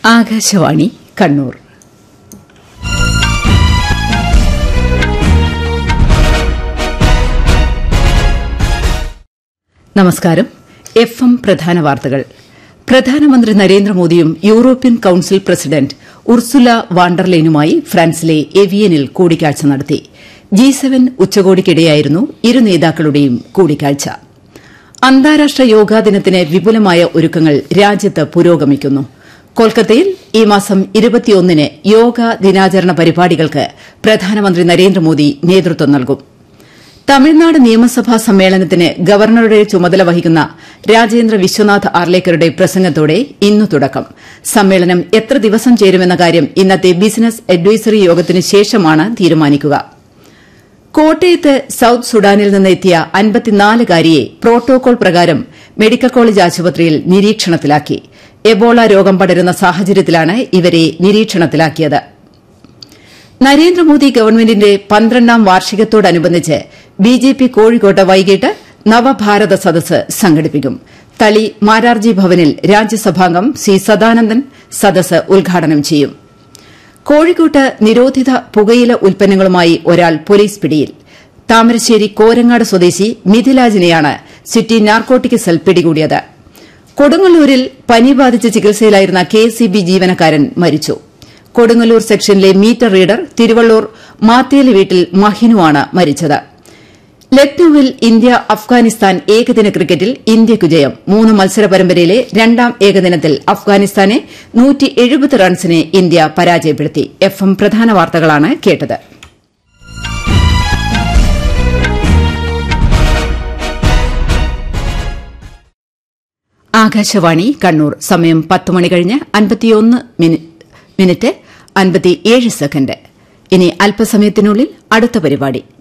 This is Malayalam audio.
ആകാശവാണി കണ്ണൂർ നമസ്കാരം എഫ് എം പ്രധാന വാർത്തകൾ പ്രധാനമന്ത്രി നരേന്ദ്രമോദിയും യൂറോപ്യൻ കൌൺസിൽ പ്രസിഡന്റ് ഉർസുല വാണ്ടർലെയിനുമായി ഫ്രാൻസിലെ എവിയനിൽ കൂടിക്കാഴ്ച നടത്തി ജി സെവൻ ഉച്ചകോടിക്കിടെയായിരുന്നു ഇരു നേതാക്കളുടെയും കൂടിക്കാഴ്ച അന്താരാഷ്ട്ര യോഗാ ദിനത്തിന് വിപുലമായ ഒരുക്കങ്ങൾ രാജ്യത്ത് പുരോഗമിക്കുന്നു കൊൽക്കത്തയിൽ ഈ മാസം ഇരുപത്തിയൊന്നിന് യോഗ ദിനാചരണ പരിപാടികൾക്ക് പ്രധാനമന്ത്രി നരേന്ദ്രമോദി നേതൃത്വം നൽകും തമിഴ്നാട് നിയമസഭാ സമ്മേളനത്തിന് ഗവർണറുടെ ചുമതല വഹിക്കുന്ന രാജേന്ദ്ര വിശ്വനാഥ് ആർലേക്കറുടെ പ്രസംഗത്തോടെ ഇന്നു തുടക്കം സമ്മേളനം എത്ര ദിവസം ചേരുമെന്ന കാര്യം ഇന്നത്തെ ബിസിനസ് അഡ്വൈസറി യോഗത്തിന് ശേഷമാണ് തീരുമാനിക്കുക കോട്ടയത്ത് സൌത്ത് സുഡാനിൽ നിന്ന് എത്തിയ അൻപത്തിനാലുകാരിയെ പ്രോട്ടോകോൾ പ്രകാരം മെഡിക്കൽ കോളേജ് ആശുപത്രിയിൽ നിരീക്ഷണത്തിലാക്കി എബോള രോഗം പടരുന്ന സാഹചര്യത്തിലാണ് ഇവരെ നിരീക്ഷണത്തിലാക്കിയത് നരേന്ദ്രമോദി ഗവൺമെന്റിന്റെ പന്ത്രണ്ടാം വാർഷികത്തോടനുബന്ധിച്ച് ബിജെപി കോഴിക്കോട്ട് വൈകിട്ട് നവഭാരത സദസ്സ് സംഘടിപ്പിക്കും തളി മാരാർജി ഭവനിൽ രാജ്യസഭാംഗം സി സദാനന്ദൻ സദസ്സ് ഉദ്ഘാടനം ചെയ്യും കോഴിക്കോട്ട് നിരോധിത പുകയില ഉൽപ്പന്നങ്ങളുമായി ഒരാൾ പോലീസ് പിടിയിൽ താമരശ്ശേരി കോരങ്ങാട് സ്വദേശി മിഥിലാജിനെയാണ് സിറ്റി നാർക്കോട്ടിക് സെൽ പിടികൂടിയത് കൊടുങ്ങല്ലൂരിൽ പനി ബാധിച്ച് ചികിത്സയിലായിരുന്ന കെ ജീവനക്കാരൻ മരിച്ചു കൊടുങ്ങല്ലൂർ സെക്ഷനിലെ മീറ്റർ റീഡർ തിരുവള്ളൂർ മാത്തേലി വീട്ടിൽ മഹിനുവാണ് മരിച്ചത് ലക്നൌവിൽ ഇന്ത്യ അഫ്ഗാനിസ്ഥാൻ ഏകദിന ക്രിക്കറ്റിൽ ഇന്ത്യയ്ക്കു ജയം മൂന്ന് മത്സര പരമ്പരയിലെ രണ്ടാം ഏകദിനത്തിൽ അഫ്ഗാനിസ്ഥാനെ റൺസിന് ഇന്ത്യ പരാജയപ്പെടുത്തി എഫ് എം പ്രധാന വാർത്തകളാണ് കേട്ടത് ആകാശവാണി കണ്ണൂർ സമയം പത്ത് മണി കഴിഞ്ഞ് അൻപത്തിയൊന്ന് മിനിറ്റ് അൻപത്തിയേഴ് സെക്കൻഡ് ഇനി അല്പസമയത്തിനുള്ളിൽ അടുത്ത പരിപാടി